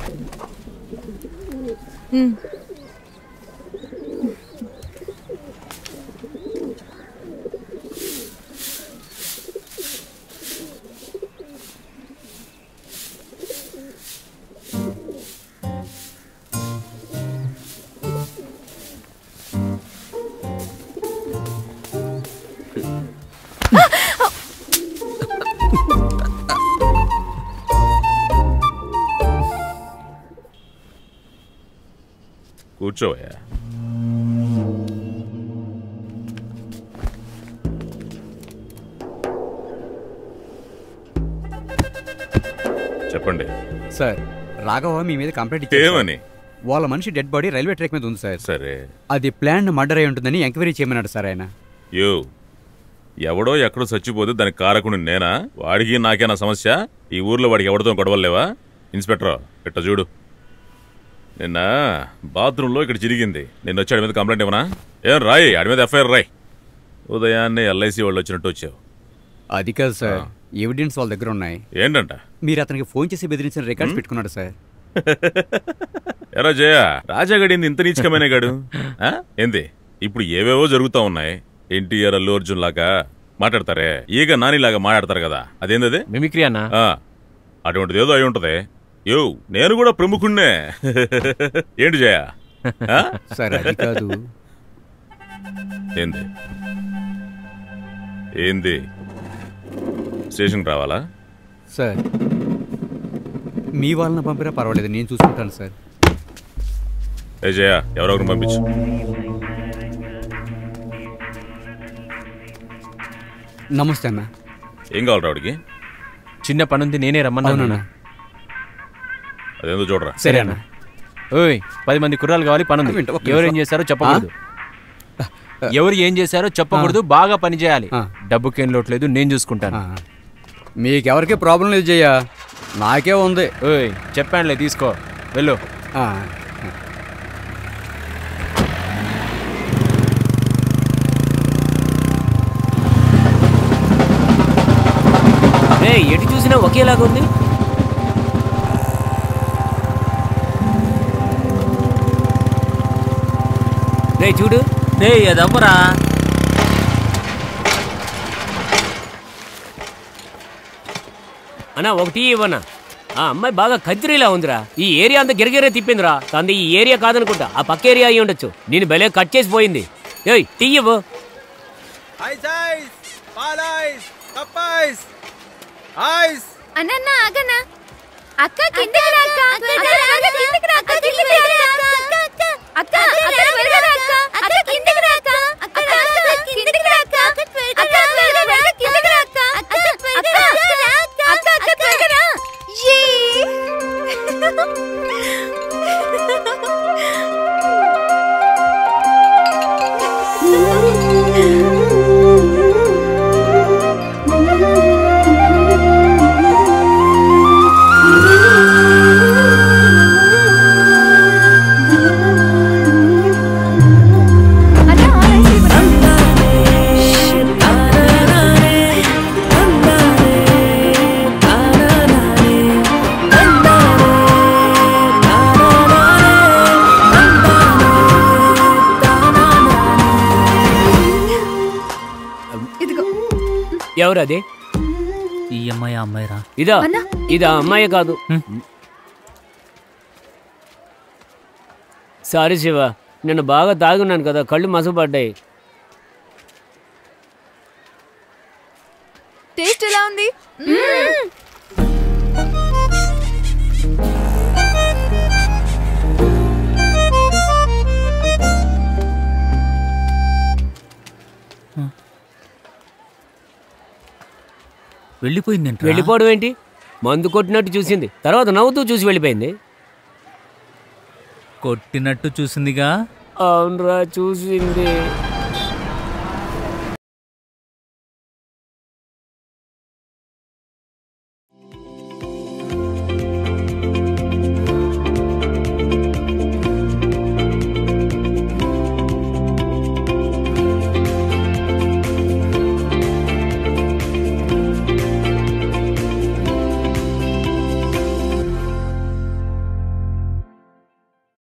కూర్చోవయ్యా చెప్పండి సార్ రాఘవ మీ మీద కంప్లైంట్ ఇచ్చారు సార్. ఏమని వాళ్ళ మనిషి డెడ్ బాడీ రైల్వే ట్రాక్ మీద ఉంది సార్ సరే అది ప్లాన్ మర్డర్ అయి ఉంటుందని ఎంక్వైరీ చేయమన్నాడు సార్ ఆయన యో ఎవడో ఎక్కడో చచ్చిపోతే దానికి కారకుడు నేనా వాడికి నాకేనా సమస్య ఈ ఊర్లో వాడికి ఎవరితో గొడవలేవా ఇన్స్పెక్టర్ ఇట్ట చూడు నిన్న బాత్రూంలో ఇక్కడ చిరిగింది నిన్న వచ్చి ఆడి మీద కంప్లైంట్ ఇవ్వనా ఏం రాయి ఆడి మీద ఎఫ్ఐఆర్ రాయి ఉదయాన్నే ఎల్ఐసి వాళ్ళు వచ్చినట్టు వచ్చావు అది కాదు సార్ ఎవిడెన్స్ వాళ్ళ దగ్గర ఉన్నాయి ఏంటంట మీరు అతనికి ఫోన్ చేసి బెదిరించిన రికార్డ్స్ పెట్టుకున్నాడు సార్ ఎరా జయ రాజాగడింది ఇంత నీచకమైన గాడు ఆ? ఏంది ఇప్పుడు ఏవేవో జరుగుతా ఉన్నాయి ఎన్టీఆర్ అల్లు అర్జున్ లాగా మాట్లాడతారే ఈగ నానిలాగా మాట్లాడతారు కదా అదేందది మిమిక్రీ అన్నా ఆ, అటువంటిది ఏదో అయి ఉంటది యో నేను కూడా ప్రముఖుణ్ణే ఏంటి జయ ఆ? సార్ అది కాదు ఏంది ఏంది స్టేషన్కి రావాలా సార్ మీ వాళ్ళని పంపినా పర్వాలేదు నేను చూసుకుంటాను సార్ ఏ జయ ఎవరో ఒకరిని పంపించు నమస్తే అన్న ఏం కావాలి రావుడికి చిన్న పనుంది నేనే రమ్మన్నాను అవునన్నా అదేందో చూడరా సరే అన్న ఓయ్ పది మంది కుర్రాలు కావాలి పనుంది వింటా, ఒక్క ఎవరు ఏం నిమిషం. చేశారో చెప్పకూడదు ఎవరు ఏం చేశారో చెప్పకూడదు బాగా పని చేయాలి ఆ. డబ్బుకేం లోట్లేదు నేను చూసుకుంటాను ఆ. మీకెవరికి ప్రాబ్లం లేదు జయ్య నాకే ఉంది ఓయ్ చెప్పానులే తీసుకో వెళ్ళు ఆ. రే ఎటు చూసినా ఒకేలాగా ఉంది రే చూడు రే అదమ్మరా అన్నా ఒకటి ఇవ్వనా ఆ అమ్మాయి బాగా కత్తిరిలా ఉందిరా ఈ ఏరియా అంతా గిరగిరే తిప్పిందిరా తంది ఈ ఏరియా కాదనుకుంటా ఆ పక్క ఏరియా అయి ఉండొచ్చు నేను భలే కట్ చేసి పోయింది ఏయ్ టీ ఇవ్వు ఐస్ ఐస్ పాల్ ఐస్ కప్ ఐస్ ఐస్ అన్నన్న ఆగన్న అక్క కిందకి రా అక్క అక్క త్వరగా కిందకి రా అక్క కిందకి రా అక్క అక్క అక్క అక్క త్వరగా రా అక్క అక్క కిందకి రా అక్క అక్క అక్క కిందకి రా అక్క అక్క త్వరగా రా కిందకి రా అక్క అక్క త్వరగా రా అక్క అక్క అక్క త్వరగా రా అన్న ఆలైసి ఇదిగో ఎవరు అది ఈ అమ్మాయి ఆ అమ్మాయి రా ఇదా అన్నా. ఇదా అమ్మాయి కాదు సారీ శివ నేను బాగా తాగున్నాను కదా కళ్ళు మసపడ్డాయి టేస్ట్ ఎలా ఉంది వెళ్ళిపోయింది వెళ్ళిపోవడం ఏంటి మందు కొట్టినట్టు చూసింది తర్వాత నవ్వుతూ చూసి వెళ్ళిపోయింది కొట్టినట్టు చూసిందిగా అవునరా చూసింది